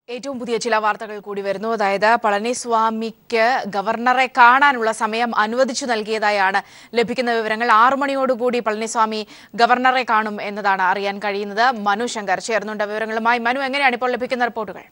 ഏറ്റവും പുതിയ ചില വാർത്തകൾ കൂടി വരുന്നു അതായത് പളനിസ്വാമിക്ക് ഗവർണറെ കാണാനുള്ള സമയം അനുവദിച്ചു നൽകിയതായാണ് ലഭിക്കുന്ന വിവരങ്ങൾ ആറു മണിയോടുകൂടി പളനിസ്വാമി ഗവർണറെ കാണും എന്നതാണ് അറിയാൻ കഴിയുന്നത് മനു ശങ്കർ ചേർന്നുണ്ട് വിവരങ്ങളുമായി മനു എങ്ങനെയാണ് ഇപ്പോൾ ലഭിക്കുന്ന റിപ്പോർട്ടുകൾ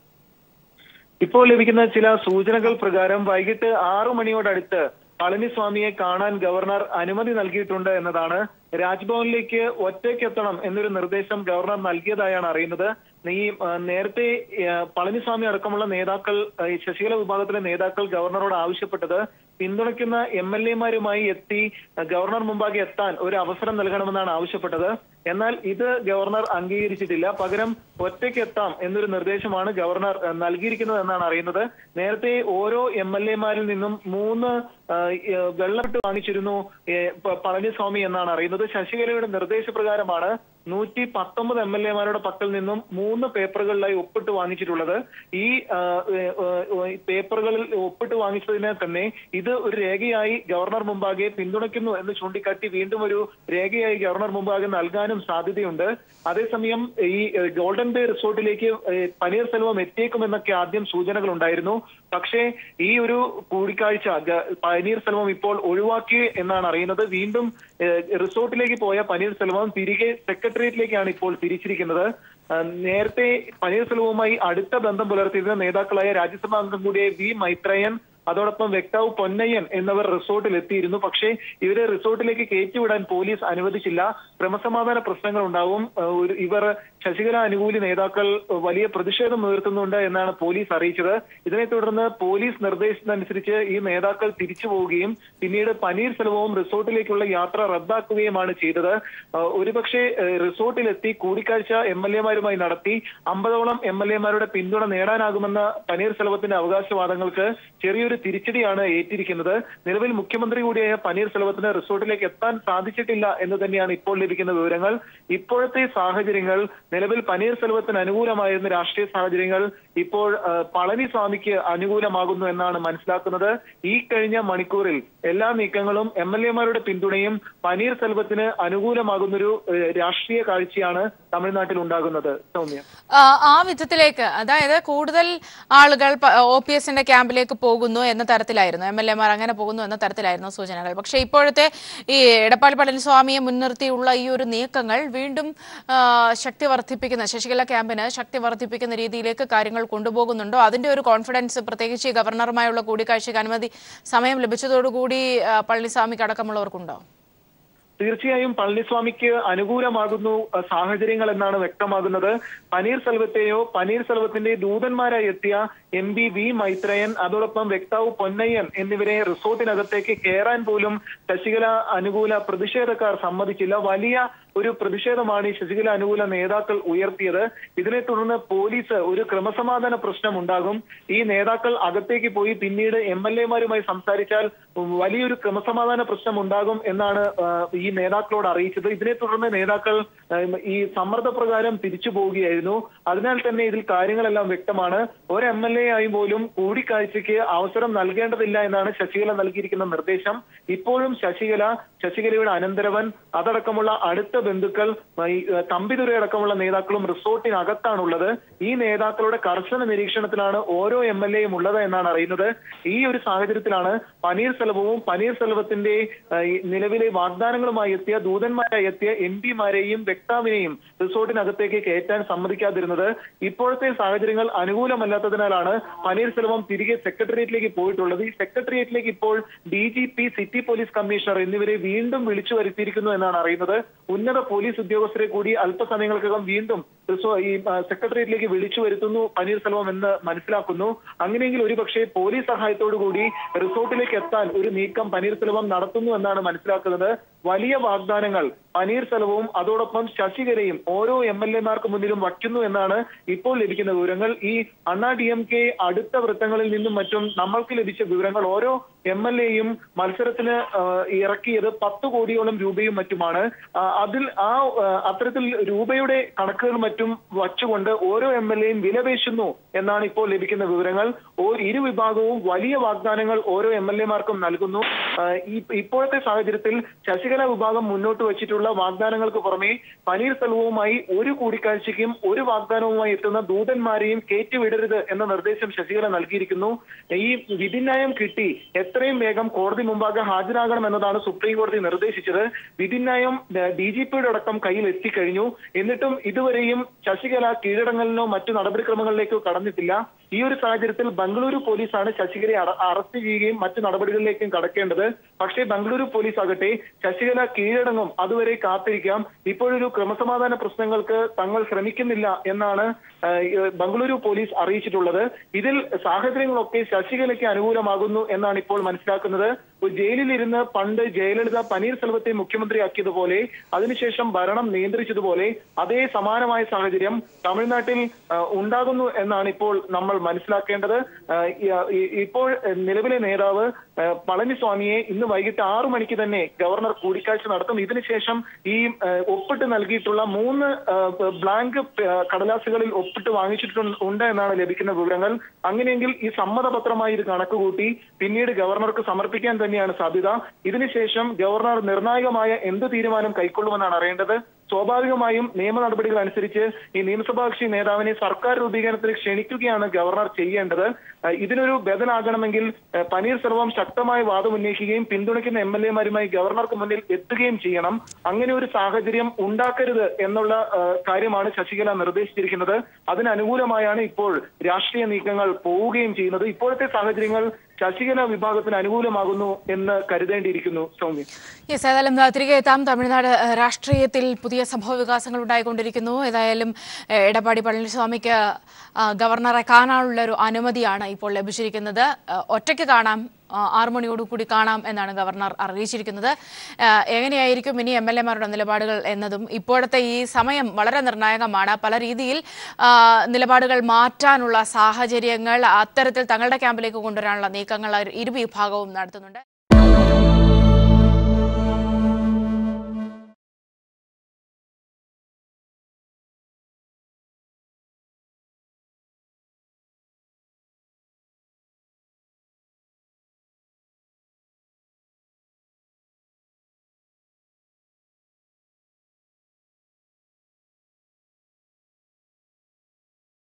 ഇപ്പോൾ ലഭിക്കുന്ന ചില സൂചനകൾ പ്രകാരം വൈകിട്ട് ആറു മണിയോടടുത്ത് പളനിസ്വാമിയെ കാണാൻ ഗവർണർ അനുമതി നൽകിയിട്ടുണ്ട് എന്നതാണ് രാജ്ഭവനിലേക്ക് ഒറ്റയ്ക്കെത്തണം എന്നൊരു നിർദ്ദേശം ഗവർണർ നൽകിയതായാണ് അറിയുന്നത് ഈ ആ, നേരത്തെ ആ, പളനിസ്വാമി അടക്കമുള്ള നേതാക്കൾ ആ, ഈ ശശികല വിഭാഗത്തിലെ നേതാക്കൾ ഗവർണറോട് ആവശ്യപ്പെട്ടത് പിന്തുണയ്ക്കുന്ന എം എൽ എമാരുമായി എത്തി ആ, ഗവർണർ മുമ്പാകെ എത്താൻ ഒരു അവസരം നൽകണമെന്നാണ് ആവശ്യപ്പെട്ടത് എന്നാൽ ഇത് ഗവർണർ അംഗീകരിച്ചിട്ടില്ല പകരം ഒറ്റയ്ക്ക് എത്താം എന്നൊരു നിർദ്ദേശമാണ് ഗവർണർ ആ, നൽകിയിരിക്കുന്നത് എന്നാണ് അറിയുന്നത് നേരത്തെ ഓരോ എം എൽ എമാരിൽ നിന്നും മൂന്ന് ആ, ഏ, വെള്ളമിട്ട് വാങ്ങിച്ചിരുന്നു ഏ, പ- പളനിസ്വാമി എന്നാണ് അറിയുന്നത് ശശികലയുടെ നിർദ്ദേശപ്രകാരമാണ് നൂറ്റി പത്തൊമ്പത് എം എൽ എമാരുടെ പക്കൽ നിന്നും മൂന്ന് പേപ്പറുകളിലായി ഒപ്പിട്ട് വാങ്ങിച്ചിട്ടുള്ളത് ഈ ആ, ഏ, ഏ, ഈ പേപ്പറുകളിൽ ഒപ്പിട്ട് വാങ്ങിച്ചതിനെ തന്നെ ഇത് ഒരു രേഖയായി ഗവർണർ മുമ്പാകെ പിന്തുണയ്ക്കുന്നു എന്ന് ചൂണ്ടിക്കാട്ടി വീണ്ടും ഒരു രേഖയായി ഗവർണർ മുമ്പാകെ നൽകാനും സാധ്യതയുണ്ട് അതേസമയം ഈ ഏ, ഗോൾഡൻ ബേ റിസോർട്ടിലേക്ക് ഏ, പനീർസെൽവം എത്തിയേക്കുമെന്നൊക്കെ ആദ്യം സൂചനകൾ ഉണ്ടായിരുന്നു പക്ഷേ ഈ ഒരു കൂടിക്കാഴ്ച ഗ- പനീർസെൽവം ഇപ്പോൾ ഒഴിവാക്കി എന്നാണ് അറിയുന്നത് വീണ്ടും ഏ, റിസോർട്ടിലേക്ക് പോയ പനീർസെൽവം തിരികെ സെക്രട്ടേറിയറ്റിലേക്കാണ് ഇപ്പോൾ തിരിച്ചിരിക്കുന്നത് ആ, നേരത്തെ പനീർസെൽവവുമായി അടുത്ത ബന്ധം പുലർത്തിയിരുന്ന നേതാക്കളായ രാജ്യസഭാ അംഗം കൂടിയ വി മൈത്രയൻ അതോടൊപ്പം വ്യക്താവ് പൊന്നയ്യൻ എന്നിവർ റിസോർട്ടിൽ എത്തിയിരുന്നു പക്ഷേ ഇവരെ റിസോർട്ടിലേക്ക് കയറ്റിവിടാൻ പോലീസ് അനുവദിച്ചില്ല ക്രമസമാധാന പ്രശ്നങ്ങൾ ഉണ്ടാവും ആ, ഒരു ഇവർ ശശികല അനുകൂലി നേതാക്കൾ വലിയ പ്രതിഷേധം ഉയർത്തുന്നുണ്ട് എന്നാണ് പോലീസ് അറിയിച്ചത് ഇതിനെ തുടർന്ന് പോലീസ് നിർദ്ദേശത്തിനനുസരിച്ച് ഈ നേതാക്കൾ തിരിച്ചു പോവുകയും പിന്നീട് പനീർസെൽവവും റിസോർട്ടിലേക്കുള്ള യാത്ര റദ്ദാക്കുകയുമാണ് ചെയ്തത് ആ, ഒരുപക്ഷെ ആ, റിസോർട്ടിലെത്തി കൂടിക്കാഴ്ച എം എൽ എമാരുമായി നടത്തി അമ്പതോളം എം എൽ എമാരുടെ പിന്തുണ നേടാനാകുമെന്ന പനീർസെൽവത്തിന്റെ അവകാശവാദങ്ങൾക്ക് ചെറിയൊരു തിരിച്ചടിയാണ് ഏറ്റിരിക്കുന്നത് നിലവിൽ മുഖ്യമന്ത്രി കൂടിയായ പനീർസെൽവത്തിന് റിസോർട്ടിലേക്ക് എത്താൻ സാധിച്ചിട്ടില്ല എന്ന് തന്നെയാണ് ഇപ്പോൾ ലഭിക്കുന്ന വിവരങ്ങൾ ഇപ്പോഴത്തെ സാഹചര്യങ്ങൾ നിലവിൽ പനീർസെൽവത്തിന് അനുകൂലമായിരുന്ന രാഷ്ട്രീയ സാഹചര്യങ്ങൾ ഇപ്പോൾ ആ, പളനിസ്വാമിക്ക് അനുകൂലമാകുന്നു എന്നാണ് മനസ്സിലാക്കുന്നത് ഈ കഴിഞ്ഞ മണിക്കൂറിൽ എല്ലാ നീക്കങ്ങളും എം എൽ എമാരുടെ പിന്തുണയും പനീർസെൽവത്തിന് അനുകൂലമാകുന്നൊരു ഏഹ്, രാഷ്ട്രീയ കാഴ്ചയാണ് തമിഴ്നാട്ടിൽ ഉണ്ടാകുന്നത് സൗമ്യ ആ, ആ വിധത്തിലേക്ക് അതായത് കൂടുതൽ ആളുകൾ ഒ പി എസിന്റെ ക്യാമ്പിലേക്ക് പോകുന്നു എന്ന തരത്തിലായിരുന്നു എം എൽ എമാർ അങ്ങനെ പോകുന്നു എന്ന തരത്തിലായിരുന്നു സൂചനകൾ പക്ഷേ ഇപ്പോഴത്തെ ഈ എടപ്പാടി പളനിസ്വാമിയെ മുൻനിർത്തിയുള്ള ഈ ഒരു നീക്കങ്ങൾ വീണ്ടും ആ, ശക്തി വർദ്ധിപ്പിക്കുന്ന ശശികല ക്യാമ്പിന് ശക്തി വർദ്ധിപ്പിക്കുന്ന രീതിയിലേക്ക് കാര്യങ്ങൾ കൊണ്ടുപോകുന്നുണ്ടോ അതിന്റെ ഒരു കോൺഫിഡൻസ് പ്രത്യേകിച്ച് ഈ ഗവർണറുമായുള്ള കൂടിക്കാഴ്ചയ്ക്ക് അനുമതി സമയം ലഭിച്ചതോടുകൂടി ആ, പളനിസ്വാമിക്ക് അടക്കമുള്ളവർക്കുണ്ടോ തീർച്ചയായും പളനിസ്വാമിക്ക് അനുകൂലമാകുന്നു അഹ്, സാഹചര്യങ്ങൾ എന്നാണ് വ്യക്തമാകുന്നത് പനീർ സെൽവത്തെയോ പനീർ സെൽവത്തിന്റെ ദൂതന്മാരായി എത്തിയ എം പി വി മൈത്രയൻ അതോടൊപ്പം വ്യക്താവ് പൊന്നയ്യൻ എന്നിവരെ റിസോർട്ടിനകത്തേക്ക് കയറാൻ പോലും ശശികല അനുകൂല പ്രതിഷേധക്കാർ സമ്മതിച്ചില്ല വലിയ ഒരു പ്രതിഷേധമാണ് ഈ ശശികല അനുകൂല നേതാക്കൾ ഉയർത്തിയത് ഇതിനെ തുടർന്ന് പോലീസ് ഒരു ക്രമസമാധാന പ്രശ്നം ഉണ്ടാകും ഈ നേതാക്കൾ അകത്തേക്ക് പോയി പിന്നീട് എം എൽ എമാരുമായി സംസാരിച്ചാൽ വലിയൊരു ക്രമസമാധാന പ്രശ്നം ഉണ്ടാകും എന്നാണ് ആ, ഈ നേതാക്കളോട് അറിയിച്ചത് ഇതിനെ തുടർന്ന് നേതാക്കൾ ആ, ഈ സമ്മർദ്ദപ്രകാരം തിരിച്ചു പോവുകയായിരുന്നു അതിനാൽ തന്നെ ഇതിൽ കാര്യങ്ങളെല്ലാം വ്യക്തമാണ് ഒരു എം എൽ എ ആയി പോലും കൂടിക്കാഴ്ചയ്ക്ക് അവസരം നൽകേണ്ടതില്ല എന്നാണ് ശശികല നൽകിയിരിക്കുന്ന നിർദ്ദേശം ഇപ്പോഴും ശശികല ശശികലയുടെ അനന്തരവൻ അതടക്കമുള്ള അടുത്ത ബന്ധുക്കൾ ആ, ഈ, ആ, തമ്പിതുര അടക്കമുള്ള നേതാക്കളും റിസോർട്ടിനകത്താണുള്ളത് ഈ നേതാക്കളുടെ കർശന നിരീക്ഷണത്തിലാണ് ഓരോ എം എൽ എയും ഉള്ളത് എന്നാണ് അറിയുന്നത് ഈ ഒരു സാഹചര്യത്തിലാണ് പനീർസെൽവവും പനീർസെൽവത്തിന്റെ ആ, ഈ നിലവിലെ വാഗ്ദാനങ്ങളുമായി എത്തിയ ദൂതന്മാരായി എത്തിയ എം പിമാരെയും വ്യക്താവിനെയും റിസോർട്ടിനകത്തേക്ക് കയറ്റാൻ സമ്മതിക്കാതിരുന്നത് ഇപ്പോഴത്തെ സാഹചര്യങ്ങൾ അനുകൂലമല്ലാത്തതിനാലാണ് പനീർസെൽവം തിരികെ സെക്രട്ടേറിയറ്റിലേക്ക് പോയിട്ടുള്ളത് ഈ സെക്രട്ടേറിയറ്റിലേക്ക് ഇപ്പോൾ D G P city police commissioner എന്നിവരെ വീണ്ടും വിളിച്ചു വരുത്തിയിരിക്കുന്നു എന്നാണ് അറിയുന്നത് ഉന്നത പോലീസ് ഉദ്യോഗസ്ഥരെ കൂടി അല്പസമയങ്ങൾക്കകം വീണ്ടും റിസോ- ഈ ആ, സെക്രട്ടേറിയറ്റിലേക്ക് വിളിച്ചു വരുത്തുന്നു പനീർസെൽവം എന്ന് മനസ്സിലാക്കുന്നു അങ്ങനെയെങ്കിൽ ഒരുപക്ഷെ പോലീസ് സഹായത്തോടു കൂടി റിസോർട്ടിലേക്ക് എത്താൻ ഒരു നീക്കം പനീർസെൽവം നടത്തുന്നു എന്നാണ് മനസ്സിലാക്കുന്നത് വലിയ വാഗ്ദാനങ്ങൾ പനീർസെൽവവും അതോടൊപ്പം ശശികലയും ഓരോ എം എൽ എമാർക്ക് മുന്നിലും വയ്ക്കുന്നു എന്നാണ് ഇപ്പോൾ ലഭിക്കുന്ന വിവരങ്ങൾ ഈ അണ്ണാ ഡി എം കെ അടുത്ത വൃത്തങ്ങളിൽ നിന്നും മറ്റും നമ്മൾക്ക് ലഭിച്ച വിവരങ്ങൾ ഓരോ എം എൽ എയും മത്സരത്തിന് ആ, ഇറക്കിയത് പത്ത് കോടിയോളം രൂപയും മറ്റുമാണ് ആ, അതിൽ ആ ആ, അത്തരത്തിൽ രൂപയുടെ കണക്കുകൾ മറ്റും വച്ചുകൊണ്ട് ഓരോ എം എൽ എയും വിലപേശുന്നു എന്നാണ് ഇപ്പോൾ ലഭിക്കുന്ന വിവരങ്ങൾ ഓ ഇരു വിഭാഗവും വലിയ വാഗ്ദാനങ്ങൾ ഓരോ എം എൽ എമാർക്കും നൽകുന്നു ആ, ഈ- ഇപ്പോഴത്തെ സാഹചര്യത്തിൽ ശശികല വിഭാഗം മുന്നോട്ട് വെച്ചിട്ടുള്ള വാഗ്ദാനങ്ങൾക്ക് പുറമെ പനീർസെൽവവുമായി ഒരു കൂടിക്കാഴ്ചയ്ക്കും ഒരു വാഗ്ദാനവുമായി എത്തുന്ന ദൂതന്മാരെയും കയറ്റിവിടരുത് എന്ന നിർദ്ദേശം ശശികല നൽകിയിരിക്കുന്നു ഈ വിധിന്യായം കിട്ടി എത്രയും വേഗം കോടതി മുമ്പാകെ ഹാജരാകണം എന്നതാണ് സുപ്രീം കോടതി നിർദ്ദേശിച്ചത് വിധിന്യായം ഡി ജി പിയുടെ അടക്കം കയ്യിൽ എത്തിക്കഴിഞ്ഞു എന്നിട്ടും ഇതുവരെയും ശശികല കീഴടങ്ങലിനോ മറ്റു നടപടിക്രമങ്ങളിലേക്കോ കടന്നിട്ടില്ല ഈ ഒരു സാഹചര്യത്തിൽ ബംഗളൂരു പോലീസാണ് ശശികലയെ അറ- അറസ്റ്റ് ചെയ്യുകയും മറ്റു നടപടികളിലേക്കും കടക്കേണ്ടത് പക്ഷേ ബംഗളൂരു പോലീസ് ആകട്ടെ ശശികല കീഴടങ്ങും അതുവരെ കാത്തിരിക്കാം ഇപ്പോഴൊരു ക്രമസമാധാന പ്രശ്നങ്ങൾക്ക് തങ്ങൾ ശ്രമിക്കുന്നില്ല എന്നാണ് ആ, ഈ ബംഗളൂരു പോലീസ് അറിയിച്ചിട്ടുള്ളത് ഇതിൽ സാഹചര്യങ്ങളൊക്കെ ശശികലയ്ക്ക് അനുകൂലമാകുന്നു എന്നാണ് ഇപ്പോൾ മനസ്സിലാക്കുന്നത് ഒരു ജയിലിലിരുന്ന് പണ്ട് ജയലളിത പനീർസെൽവത്തെ മുഖ്യമന്ത്രിയാക്കിയതുപോലെ അതിനുശേഷം ഭരണം നിയന്ത്രിച്ചതുപോലെ അതേ സമാനമായ സാഹചര്യം തമിഴ്നാട്ടിൽ ആ, ഉണ്ടാകുന്നു എന്നാണ് ഇപ്പോൾ നമ്മൾ മനസ്സിലാക്കേണ്ടത് ആ, ഈ- ഈ- ഇപ്പോൾ നിലവിലെ നേതാവ് ആ, പളനിസ്വാമിയെ ഇന്ന് വൈകിട്ട് ആറു മണിക്ക് തന്നെ ഗവർണർ കൂടിക്കാഴ്ച നടത്തും ഇതിനുശേഷം ഈ ആ, ഒപ്പിട്ട് നൽകിയിട്ടുള്ള മൂന്ന് ആ, ബ്ലാങ്ക് ആ, കടലാസുകളിൽ ഒപ്പിട്ട് വാങ്ങിച്ചിട്ടുണ്ട് എന്നാണ് ലഭിക്കുന്ന വിവരങ്ങൾ അങ്ങനെയെങ്കിൽ ഈ സമ്മതപത്രമായി ഇത് കണക്കുകൂട്ടി പിന്നീട് ഗവർണർക്ക് സമർപ്പിക്കാൻ തന്നെയാണ് സാധ്യത ഇതിനുശേഷം ഗവർണർ നിർണായകമായ എന്ത് തീരുമാനം കൈക്കൊള്ളുമെന്നാണ് അറിയേണ്ടത് സ്വാഭാവികമായും നിയമ നടപടികൾ അനുസരിച്ച് ഈ നിയമസഭാ കക്ഷി നേതാവിനെ സർക്കാർ രൂപീകരണത്തിന് ക്ഷണിക്കുകയാണ് ഗവർണർ ചെയ്യേണ്ടത് അഹ് ഇതിനൊരു ബദലാകണമെങ്കിൽ അഹ് പനീർസെൽവം ശക്തമായ വാദം ഉന്നയിക്കുകയും പിന്തുണയ്ക്കുന്ന എം എൽ എമാരുമായി ഗവർണർക്ക് മുന്നിൽ എത്തുകയും ചെയ്യണം അങ്ങനെ ഒരു സാഹചര്യം ഉണ്ടാക്കരുത് എന്നുള്ള അഹ് കാര്യമാണ് ശശികല നിർദ്ദേശിച്ചിരിക്കുന്നത് അതിന് അനുകൂലമായാണ് ഇപ്പോൾ രാഷ്ട്രീയ നീക്കങ്ങൾ പോവുകയും ചെയ്യുന്നത് ഇപ്പോഴത്തെ സാഹചര്യങ്ങൾ ശശികല വിഭാഗത്തിന് അനുകൂലമാകുന്നു എന്ന് കരുതേണ്ടിയിരിക്കുന്നു സൗമ്യ യെസ് ഏതായാലും ആ, തിരികെ എത്താം തമിഴ്നാട് ആ, രാഷ്ട്രീയത്തിൽ പുതിയ സംഭവ വികാസങ്ങൾ ഉണ്ടായിക്കൊണ്ടിരിക്കുന്നു ഏതായാലും ആ, എടപ്പാടി പളനിസ്വാമിക്ക് ആ, ഗവർണറെ കാണാനുള്ള ഒരു അനുമതിയാണ് ഇപ്പോൾ ലഭിച്ചിരിക്കുന്നത് ആ, ഒറ്റയ്ക്ക് കാണാം ആ, ആറ് മണിയോടുകൂടി കാണാം എന്നാണ് ഗവർണർ അറിയിച്ചിരിക്കുന്നത് ആ, എങ്ങനെയായിരിക്കും ഇനി എം എൽ എമാരുടെ നിലപാടുകൾ എന്നതും ഇപ്പോഴത്തെ ഈ സമയം വളരെ നിർണായകമാണ് പല രീതിയിൽ ആ, നിലപാടുകൾ മാറ്റാനുള്ള സാഹചര്യങ്ങൾ അത്തരത്തിൽ തങ്ങളുടെ ക്യാമ്പിലേക്ക് കൊണ്ടുവരാനുള്ള നീക്കങ്ങൾ ഇരു വിഭാഗവും നടത്തുന്നുണ്ട്